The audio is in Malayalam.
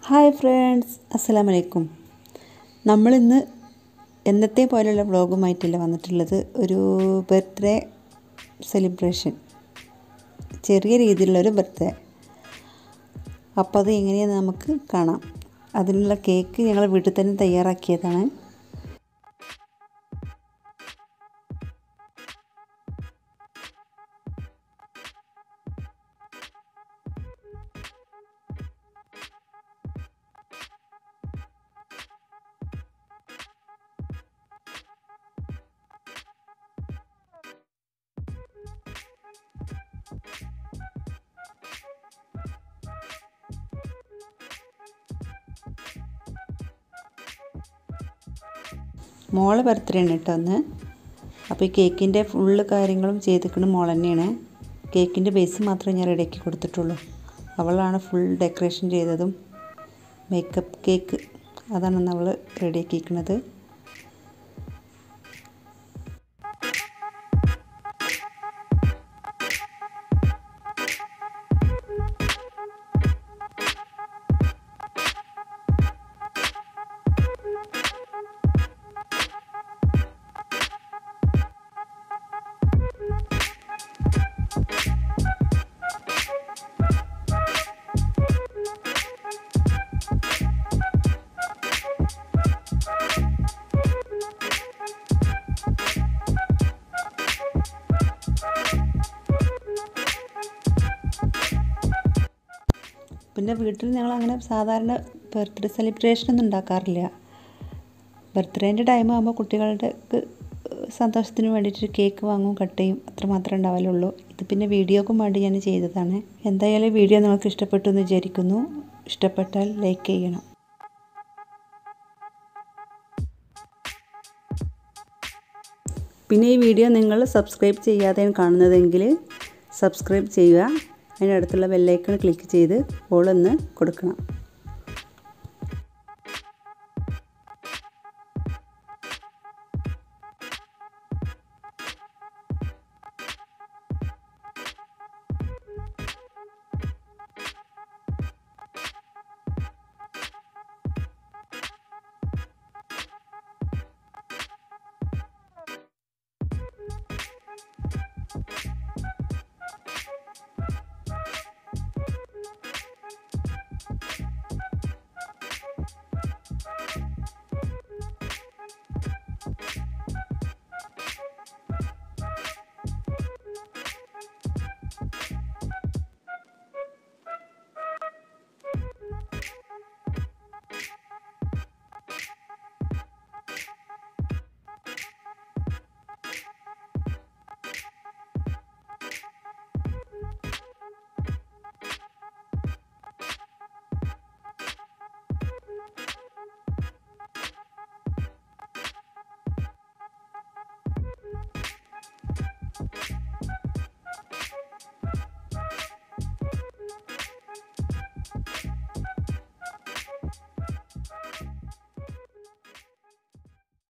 ഹായ് ഫ്രണ്ട്സ് അസ്സലാമു അലൈക്കും നമ്മളിന്ന് എന്നത്തെ പോലെയുള്ള വ്ളോഗുമായിട്ടല്ല വന്നിട്ടുള്ളത് ഒരു ബർത്ത്ഡേ സെലിബ്രേഷൻ ചെറിയ രീതിയിലുള്ളൊരു ബർത്ത്ഡേ അപ്പോൾ അത് എങ്ങനെയാണെന്ന് നമുക്ക് കാണാം അതിനുള്ള കേക്ക് ഞങ്ങൾ വീട്ടിൽ തന്നെ തയ്യാറാക്കിയതാണ് മോളെ ബർത്ത്ഡേ ആണ് കേട്ടോ ഒന്ന് അപ്പോൾ ഈ കേക്കിൻ്റെ ഫുള്ള് കാര്യങ്ങളും ചെയ്തിരിക്കുന്നത് മോൾ തന്നെയാണ് കേക്കിൻ്റെ ബേസ് മാത്രമേ ഞാൻ റെഡിയാക്കി കൊടുത്തിട്ടുള്ളൂ അവളാണ് ഫുൾ ഡെക്കറേഷൻ ചെയ്തതും മേക്കപ്പ് കേക്ക് അതാണ് അവൾ റെഡിയാക്കിയിരിക്കുന്നത് പിന്നെ വീട്ടിൽ ഞങ്ങൾ അങ്ങനെ സാധാരണ ബർത്ത്ഡേ സെലിബ്രേഷൻ ഒന്നും ഉണ്ടാക്കാറില്ല ബർത്ത്ഡേൻ്റെ ടൈം ആകുമ്പോൾ കുട്ടികളുടെ സന്തോഷത്തിന് വേണ്ടിയിട്ട് കേക്ക് വാങ്ങും കട്ട് ചെയ്യും അത്ര മാത്രമേ ഉണ്ടാവലുള്ളൂ ഇത് പിന്നെ വീഡിയോക്കും വേണ്ടി ഞാൻ ചെയ്തതാണ് എന്തായാലും വീഡിയോ നിങ്ങൾക്ക് ഇഷ്ടപ്പെട്ടു എന്ന് വിചാരിക്കുന്നു ഇഷ്ടപ്പെട്ടാൽ ലൈക്ക് ചെയ്യണം പിന്നെ ഈ വീഡിയോ നിങ്ങൾ സബ്സ്ക്രൈബ് ചെയ്യാതെയാണ് കാണുന്നതെങ്കിൽ സബ്സ്ക്രൈബ് ചെയ്യുക അതിനടുത്തുള്ള ബെല്ലൈക്കൺ ക്ലിക്ക് ചെയ്ത് ഓളൊന്ന് കൊടുക്കണം